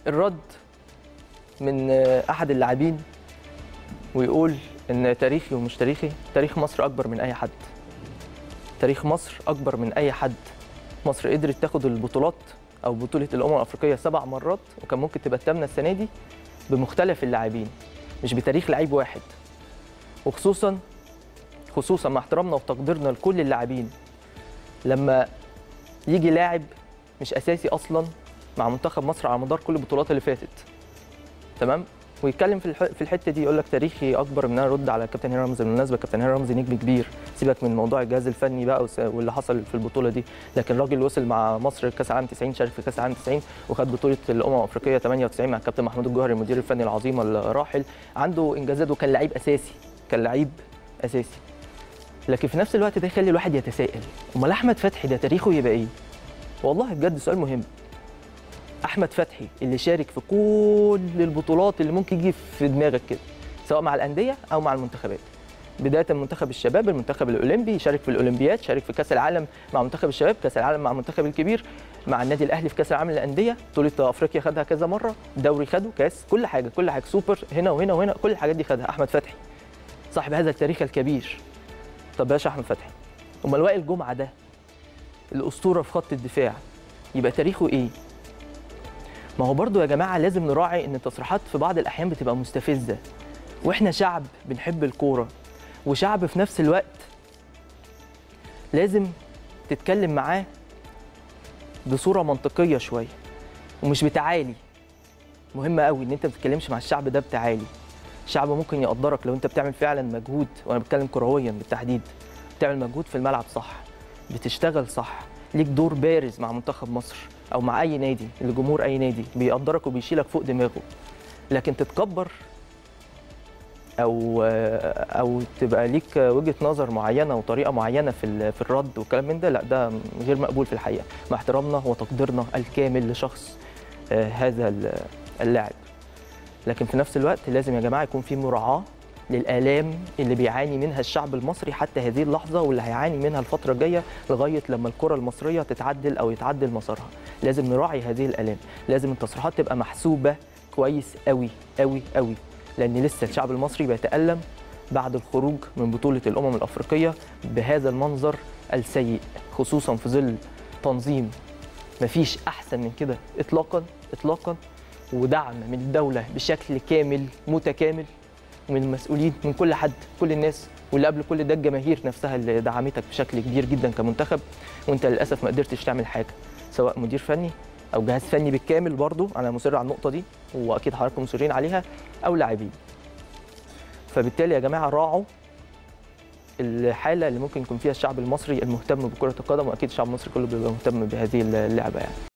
الرد من احد اللاعبين ويقول ان تاريخي ومش تاريخي تاريخ مصر اكبر من اي حد تاريخ مصر اكبر من اي حد مصر قدرت تاخد البطولات او بطوله الامم الافريقيه سبع مرات وكان ممكن تبقى الثامنه السنه دي بمختلف اللاعبين مش بتاريخ لعيب واحد وخصوصا خصوصا مع احترامنا وتقديرنا لكل اللاعبين لما يجي لاعب مش اساسي اصلا مع منتخب مصر على مدار كل البطولات اللي فاتت تمام ويتكلم في الح... في الحته دي يقول لك تاريخي اكبر من ان انا ارد على كابتن هاني رمزي بالمناسبه كابتن هاني رمزي نجم كبير سيبك من موضوع الجهاز الفني بقى وس... واللي حصل في البطوله دي لكن راجل وصل مع مصر كاس العالم 90 شارك في كاس العالم 90 وخد بطوله الامم الافريقيه 98 مع الكابتن محمود الجوهري المدير الفني العظيم الراحل عنده انجازات وكان لعيب اساسي كان لعيب اساسي لكن في نفس الوقت ده يخلي الواحد يتساءل امال احمد فتحي ده تاريخه يبقى ايه والله بجد سؤال مهم احمد فتحي اللي شارك في كل البطولات اللي ممكن يجي في دماغك كده سواء مع الانديه او مع المنتخبات بدايه منتخب الشباب المنتخب الاولمبي شارك في الاولمبياد شارك في كاس العالم مع منتخب الشباب كاس العالم مع المنتخب الكبير مع النادي الاهلي في كاس العالم للانديه بطوله افريقيا خدها كذا مره دوري خده كاس كل حاجه كل حاجه سوبر هنا وهنا وهنا كل الحاجات دي خدها احمد فتحي صاحب هذا التاريخ الكبير طب باشا احمد فتحي امال وائل جمعه ده الاسطوره في خط الدفاع يبقى تاريخه ايه ما هو برضو يا جماعه لازم نراعي ان التصريحات في بعض الاحيان بتبقى مستفزه واحنا شعب بنحب الكوره وشعب في نفس الوقت لازم تتكلم معاه بصوره منطقيه شويه ومش بتعالي مهم قوي ان انت ما تتكلمش مع الشعب ده بتعالي الشعب ممكن يقدرك لو انت بتعمل فعلا مجهود وانا بتكلم كرويا بالتحديد بتعمل مجهود في الملعب صح بتشتغل صح ليك دور بارز مع منتخب مصر او مع اي نادي لجمهور اي نادي بيقدرك وبيشيلك فوق دماغه لكن تتكبر او او تبقى ليك وجهه نظر معينه وطريقه معينه في في الرد والكلام من ده لا ده غير مقبول في الحقيقه مع احترامنا وتقديرنا الكامل لشخص هذا اللاعب لكن في نفس الوقت لازم يا جماعه يكون في مراعاه للآلام اللي بيعاني منها الشعب المصري حتى هذه اللحظة واللي هيعاني منها الفترة الجاية لغاية لما الكرة المصرية تتعدل أو يتعدل مسارها لازم نراعي هذه الآلام لازم التصريحات تبقى محسوبة كويس قوي قوي قوي لأن لسه الشعب المصري بيتألم بعد الخروج من بطولة الأمم الأفريقية بهذا المنظر السيء خصوصا في ظل تنظيم مفيش أحسن من كده إطلاقا إطلاقا ودعم من الدولة بشكل كامل متكامل من المسؤولين من كل حد كل الناس واللي قبل كل ده الجماهير نفسها اللي دعمتك بشكل كبير جدا كمنتخب وانت للاسف ما قدرتش تعمل حاجه سواء مدير فني او جهاز فني بالكامل برضو انا مصر على النقطه دي واكيد حضراتكم مصرين عليها او لاعبين فبالتالي يا جماعه راعوا الحاله اللي ممكن يكون فيها الشعب المصري المهتم بكره القدم واكيد الشعب المصري كله بيبقى مهتم بهذه اللعبه يعني